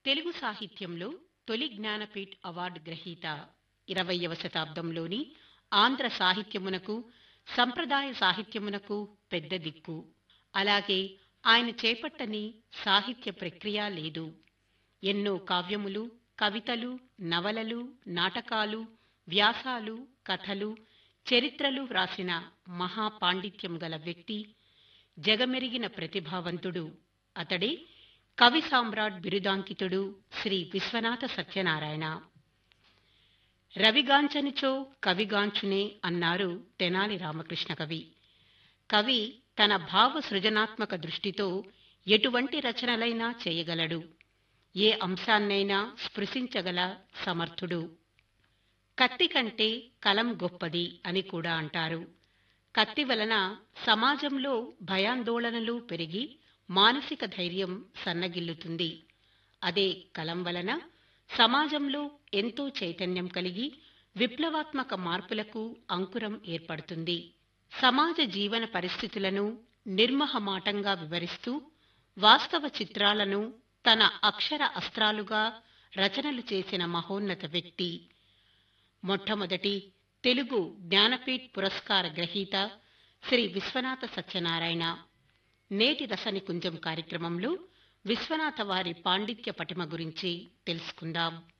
తెలుగు సాహిత్యంలో తొలి జ్ఞానపీఠ్ అవార్డు గ్రహీత ఇరవయవ శతాబ్దంలోని ఆంధ్ర సాహిత్యమునకు సంప్రదాయ సాహిత్యమునకు పెద్ద దిక్కు అలాగే ఆయన చేపట్టని సాహిత్య ప్రక్రియ లేదు ఎన్నో కావ్యములు కవితలు నవలలు నాటకాలు వ్యాసాలు కథలు చరిత్రలు వ్రాసిన మహాపాండిత్యం గల వ్యక్తి జగమెరిగిన ప్రతిభావంతుడు అతడే కవి సామ్రాట్ బిరుదాంకితుడు శ్రీ విశ్వనాథ సత్యనారాయణ రవిగాంచనిచో కవిగాంచునే అన్నారు తెనాలి రామకృష్ణ కవి కవి తన భావ సృజనాత్మక దృష్టితో ఎటువంటి రచనలైనా చేయగలడు ఏ అంశాన్నైనా స్పృశించగల సమర్థుడు కత్తి కంటే కలం గొప్పది అని కూడా అంటారు కత్తి వలన సమాజంలో భయాందోళనలు పెరిగి మానసిక ధైర్యం సన్నగిల్లుతుంది అదే కలం వలన సమాజంలో ఎంతో చైతన్యం కలిగి విప్లవాత్మక మార్పులకు అంకురం ఏర్పడుతుంది సమాజ జీవన పరిస్థితులను నిర్మహమాటంగా వివరిస్తూ వాస్తవ చిత్రాలను తన అక్షర అస్త్రాలుగా రచనలు చేసిన మహోన్నత వ్యక్తి మొట్టమొదటి తెలుగు జ్ఞానపీఠ్ పురస్కార గ్రహీత శ్రీ విశ్వనాథ సత్యనారాయణ నేటి రసనికుంజం కార్యక్రమంలో విశ్వనాథ వారి పాండిత్య పటిమ గురించి తెలుసుకుందాం